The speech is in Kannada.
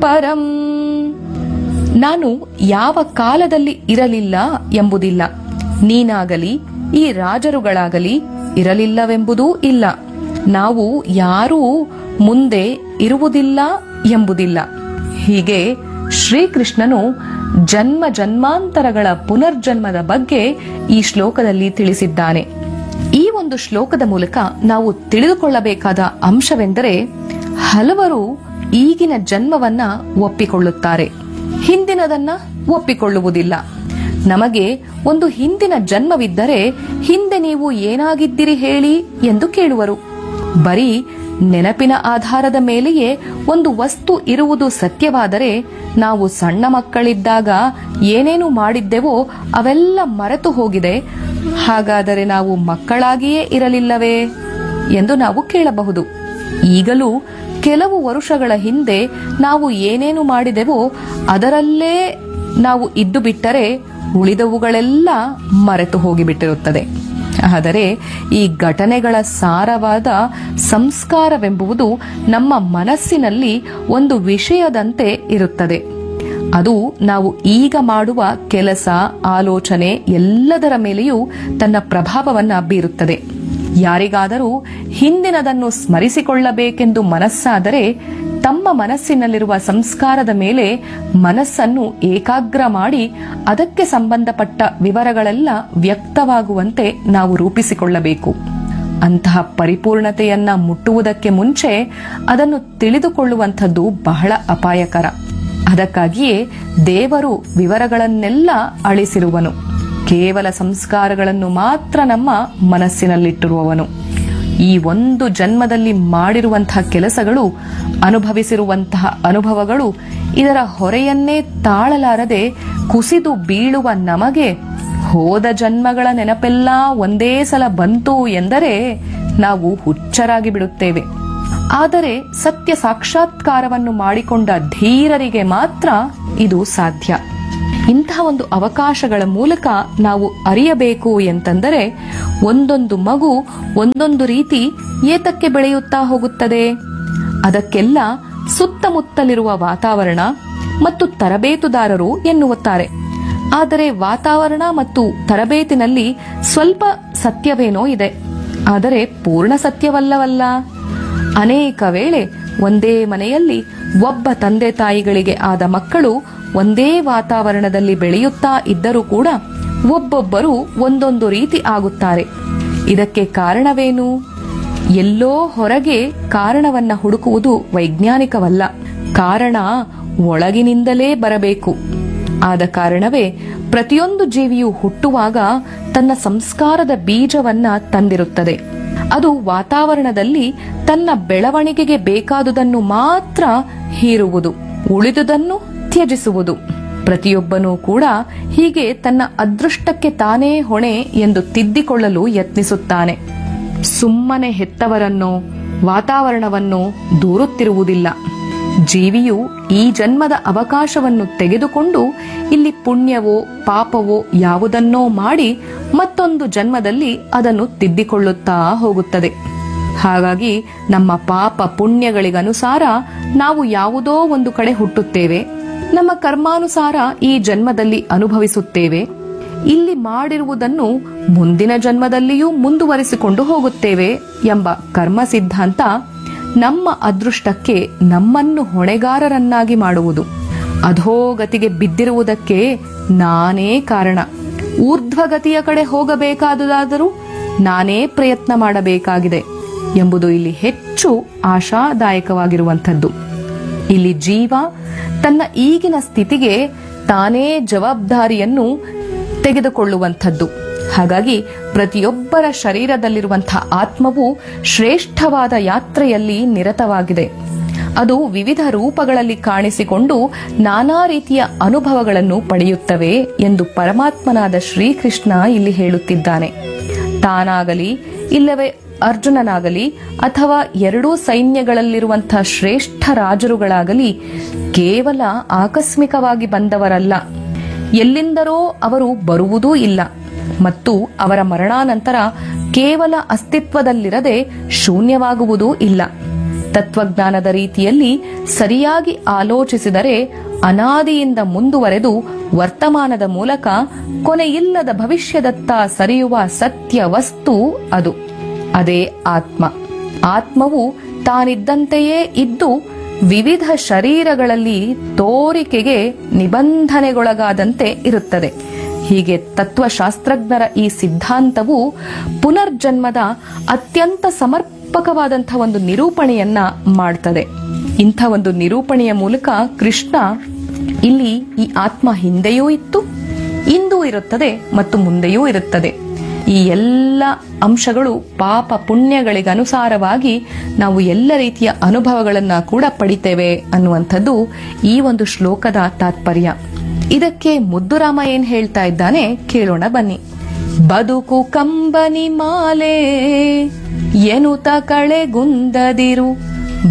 ಪರಂ ನಾನು ಯಾವ ಕಾಲದಲ್ಲಿ ಇರಲಿಲ್ಲ ಎಂಬುದಿಲ್ಲ ನೀನಾಗಲಿ ಈ ರಾಜರುಗಳಾಗಲಿ ಇರಲಿಲ್ಲವೆಂಬುದೂ ಇಲ್ಲ ನಾವು ಯಾರೂ ಮುಂದೆ ಇರುವುದಿಲ್ಲ ಎಂಬುದಿಲ್ಲ ಹೀಗೆ ಶ್ರೀಕೃಷ್ಣನು ಜನ್ಮ ಜನ್ಮಾಂತರಗಳ ಪುನರ್ಜನ್ಮದ ಬಗ್ಗೆ ಈ ಶ್ಲೋಕದಲ್ಲಿ ತಿಳಿಸಿದ್ದಾನೆ ಈ ಒಂದು ಶ್ಲೋಕದ ಮೂಲಕ ನಾವು ತಿಳಿದುಕೊಳ್ಳಬೇಕಾದ ಅಂಶವೆಂದರೆ ಹಲವರು ಈಗಿನ ಜನ್ಮವನ್ನ ಒಪ್ಪಿಕೊಳ್ಳುತ್ತಾರೆ ಹಿಂದಿನದನ್ನ ಒಪ್ಪಿಕೊಳ್ಳುವುದಿಲ್ಲ ನಮಗೆ ಒಂದು ಹಿಂದಿನ ಜನ್ಮವಿದ್ದರೆ ಹಿಂದೆ ನೀವು ಏನಾಗಿದ್ದಿರಿ ಹೇಳಿ ಎಂದು ಕೇಳುವರು ಬರೀ ನೆನಪಿನ ಆಧಾರದ ಮೇಲೆಯೇ ಒಂದು ವಸ್ತು ಇರುವುದು ಸತ್ಯವಾದರೆ ನಾವು ಸಣ್ಣ ಮಕ್ಕಳಿದ್ದಾಗ ಏನೇನು ಮಾಡಿದ್ದೆವೋ ಅವೆಲ್ಲ ಮರೆತು ಹೋಗಿದೆ ಹಾಗಾದರೆ ನಾವು ಮಕ್ಕಳಾಗಿಯೇ ಇರಲಿಲ್ಲವೇ ಎಂದು ನಾವು ಕೇಳಬಹುದು ಈಗಲೂ ಕೆಲವು ವರುಷಗಳ ಹಿಂದೆ ನಾವು ಏನೇನು ಮಾಡಿದೆವೋ ಅದರಲ್ಲೇ ನಾವು ಇದ್ದು ಬಿಟ್ಟರೆ ಉಳಿದವುಗಳೆಲ್ಲ ಮರೆತು ಹೋಗಿಬಿಟ್ಟಿರುತ್ತದೆ ಆದರೆ ಈ ಘಟನೆಗಳ ಸಾರವಾದ ಸಂಸ್ಕಾರವೆಂಬುದು ನಮ್ಮ ಮನಸ್ಸಿನಲ್ಲಿ ಒಂದು ವಿಷಯದಂತೆ ಇರುತ್ತದೆ ಅದು ನಾವು ಈಗ ಮಾಡುವ ಕೆಲಸ ಆಲೋಚನೆ ಎಲ್ಲದರ ಮೇಲೆಯೂ ತನ್ನ ಪ್ರಭಾವವನ್ನ ಬೀರುತ್ತದೆ ಯಾರಿಗಾದರೂ ಹಿಂದಿನದನ್ನು ಸ್ಮರಿಸಿಕೊಳ್ಳಬೇಕೆಂದು ಮನಸ್ಸಾದರೆ ತಮ್ಮ ಮನಸ್ಸಿನಲ್ಲಿರುವ ಸಂಸ್ಕಾರದ ಮೇಲೆ ಮನಸ್ಸನ್ನು ಏಕಾಗ್ರ ಮಾಡಿ ಅದಕ್ಕೆ ಸಂಬಂಧಪಟ್ಟ ವಿವರಗಳೆಲ್ಲ ವ್ಯಕ್ತವಾಗುವಂತೆ ನಾವು ರೂಪಿಸಿಕೊಳ್ಳಬೇಕು ಅಂತಹ ಪರಿಪೂರ್ಣತೆಯನ್ನ ಮುಟ್ಟುವುದಕ್ಕೆ ಮುಂಚೆ ಅದನ್ನು ತಿಳಿದುಕೊಳ್ಳುವಂಥದ್ದು ಬಹಳ ಅಪಾಯಕರ ಅದಕ್ಕಾಗಿಯೇ ದೇವರು ವಿವರಗಳನ್ನೆಲ್ಲ ಅಳಿಸಿರುವನು ಕೇವಲ ಸಂಸ್ಕಾರಗಳನ್ನು ಮಾತ್ರ ನಮ್ಮ ಮನಸ್ಸಿನಲ್ಲಿಟ್ಟಿರುವವನು ಈ ಒಂದು ಜನ್ಮದಲ್ಲಿ ಮಾಡಿರುವಂತಹ ಕೆಲಸಗಳು ಅನುಭವಿಸಿರುವಂತಹ ಅನುಭವಗಳು ಇದರ ಹೊರೆಯನ್ನೇ ತಾಳಲಾರದೆ ಕುಸಿದು ಬೀಳುವ ನಮಗೆ ಹೋದ ಜನ್ಮಗಳ ನೆನಪೆಲ್ಲ ಒಂದೇ ಸಲ ಬಂತು ಎಂದರೆ ನಾವು ಹುಚ್ಚರಾಗಿ ಬಿಡುತ್ತೇವೆ ಆದರೆ ಸತ್ಯ ಸಾಕ್ಷಾತ್ಕಾರವನ್ನು ಮಾಡಿಕೊಂಡ ಧೀರರಿಗೆ ಮಾತ್ರ ಇದು ಸಾಧ್ಯ ಇಂತಹ ಒಂದು ಅವಕಾಶಗಳ ಮೂಲಕ ನಾವು ಅರಿಯಬೇಕು ಎಂತಂದರೆ ಒಂದೊಂದು ಮಗು ಒಂದೊಂದು ರೀತಿ ಏತಕ್ಕೆ ಬೆಳೆಯುತ್ತಾ ಹೋಗುತ್ತದೆ ಅದಕ್ಕೆಲ್ಲ ಸುತ್ತಮುತ್ತಲಿರುವ ವಾತಾವರಣ ಮತ್ತು ತರಬೇತುದಾರರು ಎನ್ನುತ್ತಾರೆ ಆದರೆ ವಾತಾವರಣ ಮತ್ತು ತರಬೇತಿನಲ್ಲಿ ಸ್ವಲ್ಪ ಸತ್ಯವೇನೋ ಇದೆ ಆದರೆ ಪೂರ್ಣ ಸತ್ಯವಲ್ಲವಲ್ಲ ಅನೇಕ ವೇಳೆ ಒಂದೇ ಮನೆಯಲ್ಲಿ ಒಬ್ಬ ತಂದೆ ತಾಯಿಗಳಿಗೆ ಆದ ಮಕ್ಕಳು ಒಂದೇ ವಾತಾವರಣದಲ್ಲಿ ಬೆಳೆಯುತ್ತಾ ಇದ್ದರೂ ಕೂಡ ಒಬ್ಬೊಬ್ಬರು ಒಂದೊಂದು ರೀತಿ ಆಗುತ್ತಾರೆ ಇದಕ್ಕೆ ಕಾರಣವೇನು ಎಲ್ಲೋ ಹೊರಗೆ ಕಾರಣವನ್ನ ಹುಡುಕುವುದು ವೈಜ್ಞಾನಿಕವಲ್ಲ ಕಾರಣ ಒಳಗಿನಿಂದಲೇ ಬರಬೇಕು ಆದ ಕಾರಣವೇ ಪ್ರತಿಯೊಂದು ಜೀವಿಯು ಹುಟ್ಟುವಾಗ ತನ್ನ ಸಂಸ್ಕಾರದ ಬೀಜವನ್ನ ತಂದಿರುತ್ತದೆ ಅದು ವಾತಾವರಣದಲ್ಲಿ ತನ್ನ ಬೆಳವಣಿಗೆಗೆ ಬೇಕಾದುದನ್ನು ಮಾತ್ರ ಹೀರುವುದು ಉಳಿದುದನ್ನು ತ್ಯಜಿಸುವುದು ಪ್ರತಿಯೊಬ್ಬನೂ ಕೂಡ ಹೀಗೆ ತನ್ನ ಅದೃಷ್ಟಕ್ಕೆ ತಾನೇ ಹೊಣೆ ಎಂದು ತಿದ್ದಿಕೊಳ್ಳಲು ಯತ್ನಿಸುತ್ತಾನೆ ಸುಮ್ಮನೆ ಹೆತ್ತವರನ್ನು ವಾತಾವರಣವನ್ನು ದೂರುತ್ತಿರುವುದಿಲ್ಲ ಜೀವಿಯು ಈ ಜನ್ಮದ ಅವಕಾಶವನ್ನು ತೆಗೆದುಕೊಂಡು ಇಲ್ಲಿ ಪುಣ್ಯವೋ ಪಾಪವೋ ಯಾವುದನ್ನೋ ಮಾಡಿ ಮತ್ತೊಂದು ಜನ್ಮದಲ್ಲಿ ಅದನ್ನು ತಿದ್ದಿಕೊಳ್ಳುತ್ತಾ ಹೋಗುತ್ತದೆ ಹಾಗಾಗಿ ನಮ್ಮ ಪಾಪ ಪುಣ್ಯಗಳಿಗನುಸಾರ ನಾವು ಯಾವುದೋ ಒಂದು ಕಡೆ ಹುಟ್ಟುತ್ತೇವೆ ನಮ್ಮ ಕರ್ಮಾನುಸಾರ ಈ ಜನ್ಮದಲ್ಲಿ ಅನುಭವಿಸುತ್ತೇವೆ ಇಲ್ಲಿ ಮಾಡಿರುವುದನ್ನು ಮುಂದಿನ ಜನ್ಮದಲ್ಲಿಯೂ ಮುಂದುವರಿಸಿಕೊಂಡು ಹೋಗುತ್ತೇವೆ ಎಂಬ ಕರ್ಮ ಸಿದ್ಧಾಂತ ನಮ್ಮ ಅದೃಷ್ಟಕ್ಕೆ ನಮ್ಮನ್ನು ಹೊಣೆಗಾರರನ್ನಾಗಿ ಮಾಡುವುದು ಅಧೋಗತಿಗೆ ಬಿದ್ದಿರುವುದಕ್ಕೆ ನಾನೇ ಕಾರಣ ಊರ್ಧ್ವಗತಿಯ ಕಡೆ ಹೋಗಬೇಕಾದುದಾದರೂ ನಾನೇ ಪ್ರಯತ್ನ ಮಾಡಬೇಕಾಗಿದೆ ಎಂಬುದು ಇಲ್ಲಿ ಹೆಚ್ಚು ಆಶಾದಾಯಕವಾಗಿರುವಂಥದ್ದು ಇಲ್ಲಿ ಜೀವ ತನ್ನ ಈಗಿನ ಸ್ಥಿತಿಗೆ ತಾನೇ ಜವಾಬ್ದಾರಿಯನ್ನು ತೆಗೆದುಕೊಳ್ಳುವಂಥದ್ದು ಹಾಗಾಗಿ ಪ್ರತಿಯೊಬ್ಬರ ಶರೀರದಲ್ಲಿರುವಂತಹ ಆತ್ಮವು ಶ್ರೇಷ್ಠವಾದ ಯಾತ್ರೆಯಲ್ಲಿ ನಿರತವಾಗಿದೆ ಅದು ವಿವಿಧ ರೂಪಗಳಲ್ಲಿ ಕಾಣಿಸಿಕೊಂಡು ನಾನಾ ರೀತಿಯ ಅನುಭವಗಳನ್ನು ಪಡೆಯುತ್ತವೆ ಎಂದು ಪರಮಾತ್ಮನಾದ ಶ್ರೀಕೃಷ್ಣ ಇಲ್ಲಿ ಹೇಳುತ್ತಿದ್ದಾನೆ ತಾನಾಗಲಿ ಇಲ್ಲವೇ ಅರ್ಜುನನಾಗಲಿ ಅಥವಾ ಎರಡೂ ಸೈನ್ಯಗಳಲ್ಲಿರುವಂತಹ ಶ್ರೇಷ್ಠ ರಾಜರುಗಳಾಗಲಿ ಕೇವಲ ಆಕಸ್ಮಿಕವಾಗಿ ಬಂದವರಲ್ಲ ಎಲ್ಲಿಂದರೋ ಅವರು ಬರುವುದೂ ಇಲ್ಲ ಮತ್ತು ಅವರ ಮರಣಾನಂತರ ಕೇವಲ ಅಸ್ತಿತ್ವದಲ್ಲಿರದೆ ಶೂನ್ಯವಾಗುವುದೂ ಇಲ್ಲ ತತ್ವಜ್ಞಾನದ ರೀತಿಯಲ್ಲಿ ಸರಿಯಾಗಿ ಆಲೋಚಿಸಿದರೆ ಅನಾದಿಯಿಂದ ಮುಂದುವರೆದು ವರ್ತಮಾನದ ಮೂಲಕ ಕೊನೆಯಿಲ್ಲದ ಭವಿಷ್ಯದತ್ತ ಸರಿಯುವ ಸತ್ಯ ವಸ್ತು ಅದು ಅದೇ ಆತ್ಮ ಆತ್ಮವು ತಾನಿದ್ದಂತೆಯೇ ಇದ್ದು ವಿವಿಧ ಶರೀರಗಳಲ್ಲಿ ತೋರಿಕೆಗೆ ನಿಬಂಧನೆಗೊಳಗಾದಂತೆ ಇರುತ್ತದೆ ಹೀಗೆ ತತ್ವಶಾಸ್ತ್ರಜ್ಞರ ಈ ಸಿದ್ಧಾಂತವು ಪುನರ್ಜನ್ಮದ ಅತ್ಯಂತ ಸಮರ್ಪಕವಾದಂತಹ ಒಂದು ನಿರೂಪಣೆಯನ್ನ ಮಾಡ್ತದೆ ಇಂಥ ಒಂದು ನಿರೂಪಣೆಯ ಮೂಲಕ ಕೃಷ್ಣ ಇಲ್ಲಿ ಈ ಆತ್ಮ ಹಿಂದೆಯೂ ಇತ್ತು ಇಂದೂ ಇರುತ್ತದೆ ಮತ್ತು ಮುಂದೆಯೂ ಇರುತ್ತದೆ ಈ ಎಲ್ಲ ಅಂಶಗಳು ಪಾಪ ಪುಣ್ಯಗಳಿಗನುಸಾರವಾಗಿ ನಾವು ಎಲ್ಲ ರೀತಿಯ ಅನುಭವಗಳನ್ನ ಕೂಡ ಪಡಿತೇವೆ ಅನ್ನುವಂಥದ್ದು ಈ ಒಂದು ಶ್ಲೋಕದ ತಾತ್ಪರ್ಯ ಇದಕ್ಕೆ ಮುದ್ದುರಾಮ ಏನ್ ಹೇಳ್ತಾ ಇದ್ದಾನೆ ಕೇಳೋಣ ಬನ್ನಿ ಬದುಕು ಕಂಬನಿ ಮಾಲೆ ಎನುತ ಕಳೆಗುಂದದಿರು